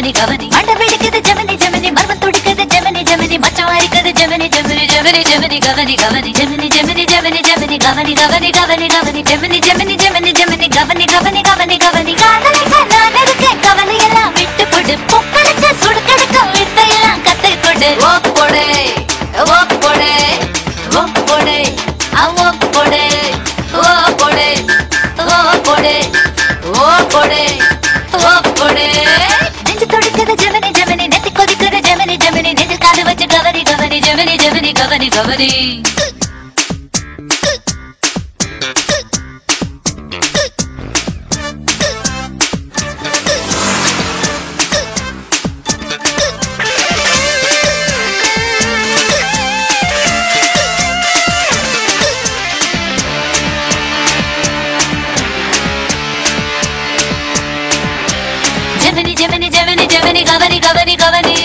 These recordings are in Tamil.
கவனி கவனி அண்ட வெடிக்குது ஜெமினி ஜெமினி மர்மம் துடிக்குது ஜெமினி ஜெமினி மச்சம் அரிக்குது ஜெமினி ஜெமினி ஜெமினி ஜெமினி கவனி கவனி ஜெமினி ஜெமினி ஜெமினி ஜெமினி கவனி கவனி கவனி கவனி ஜெமினி ஜெமினி ஜெமினி ஜெமினி கவனி கவனி கவனி கவனி காதலிக்க நான் இருக்கேன் கவலை எல்லாம் விட்டு போடு பொக்களுக்கு சுடுக்கடுக்க வித்தையெல்லாம் கத்து கொடு ஓ போடு ஓ போடு ஓ போடு ஓ போடு ஓ போடு ஓ போடு ஓ போடு ஓ போடு நெஞ்சு துடிக்குது ஜெமினி ஜெமினி நெத்தி கொதிக்குது ஜெமினி ஜெமினி நெஞ்சு காது வச்சு கவனி கவனி ஜெமினி ஜெமினி கவனி கவனி ஜெமினி ஜெமினி ஜெமினி ஜெமினி கவனி கவனி கவனி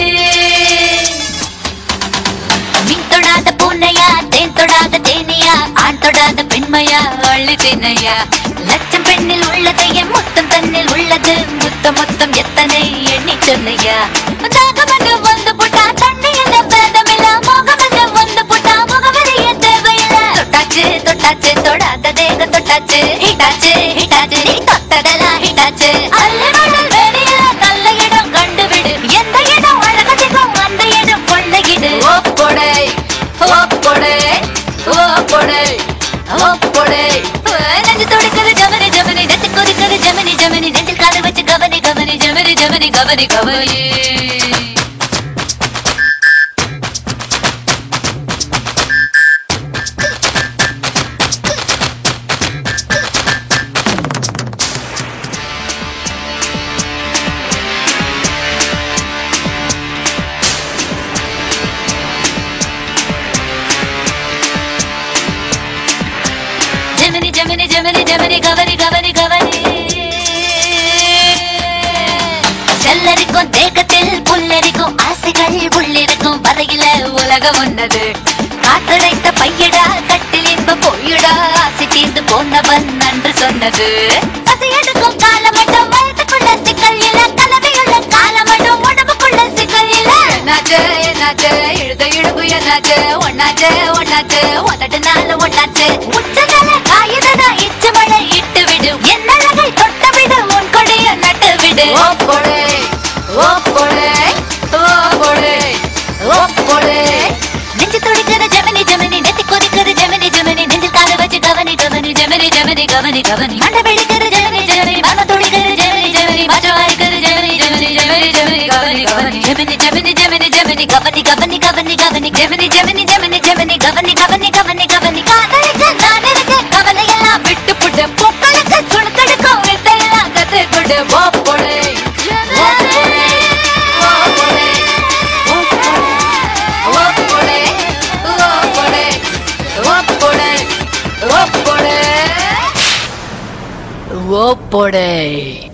மீன் தொடாத பூனையா தேன் தொடாத தேனியா ஆண் தொடாத பெண்மையா அள்ளி தினையா லட்சம் பெண்ணில் உள்ளது என் முத்தம் தன்னில் உள்ளது முத்தம் மொத்தம் எத்தனை எண்ணி சொன்னையா தாகமன்னு வந்து போட்டா தண்ணி இல்ல பேதமில்ல மோகமன்னு வந்து போட்டா முகவரிய தேவையில்ல தொட்டாச்சு தொட்டாச்சு தொடாத தேக தொட்டாச்சு ஹிட்டாச்சு ஹிட்டாச்சு நீ தொட்டதெல்லாம் ஹிட்டாச்சு அல்லவடல் வெளியில நல்ல இடம் கண்டுவிடு எந்த இடம் அழகதிகம் அந்த இடம் கொள்ளையிடு ஓ கொடை ஓ கொடை ஓ கொடை ஓ கொடை நெஞ்சு துடிக்குது ஜமனி ஜமனி நெஞ்சு கொதிக்குது ஜமனி ஜமனி நெஞ்சில் காது வச்சு கவனி கவனி ஜமனி ஜமனி கவனி கவனி ஜெமினி ஜெமினி ஜெமினி ஜெமினி கவனி கவனி கவனி செல்லரிக்கும் தேக்கத்தில் புல்லரிக்கும் ஆசைகள் உள்ளிருக்கும் வரையில உலகம் உன்னது காத்தடைத்த பையடா கட்டில் இன்ப பொய்யடா ஆசை தீர்ந்து போனவன் நன்று சொன்னது பசி எடுக்கும் காலம் மட்டும் வயதுக்குள்ள சிக்கல் இல்ல கலவையுள்ள காலம் மட்டும் உடம்புக்குள்ள சிக்கல் இல்ல என்னாச்சு என்னாச்சு இழுத இழுப்பு என்னாச்சு ஒன்னாச்சு ஒன்னாச்சு உதட்டு நாள் ஒன்னாச்சு உச்சதல காயுதடா இச்சு மழை இட்டு விடு என் அழகை தொட்ட விடு உன் கொடிய நட்டு விடு ஓ கொடை ஓ கொடை ஓ கொடை ஓ கொடை நெஞ்சு துடிக்குது ஜெமினி ஜெமினி நெத்தி கொதிக்குது ஜெமினி ஜெமினி நெஞ்சில் காது வச்சு கவனி கவனி ஜெமினி ஜெமினி கவனி கவனி மண்டை வெடிக்குது ஜெமினி ஜெமினி மர்ம துடிக்குது ஜெமினி ஜெமினி மச்சம் அரிக்குது ஜெமினி ஜெமினி ஜெமினி ஜெமினி கவனி கவனி ஜெமினி ஜெமினி ஜெமினி ஜெமினி கவனி கவனி கவனி கவனி ஜெமினி ஜெமினி ஜெமினி ஜெமினி கவனி கவனி கவனி கவனி காதலிக்க நான் இருக்க கவலை எல்லாம் விட்டு புட்டு பொக்களுக்கு சுடுக்கடுக்கும் வித்தையெல்லாம் கத்து கொடு ஓ பொழு ஓ பொழு ஓ பொழு ஓ பொழு ஓ பொழு ஓ பொழு ஓ பொழு ஓ பொழு ஓ பொழு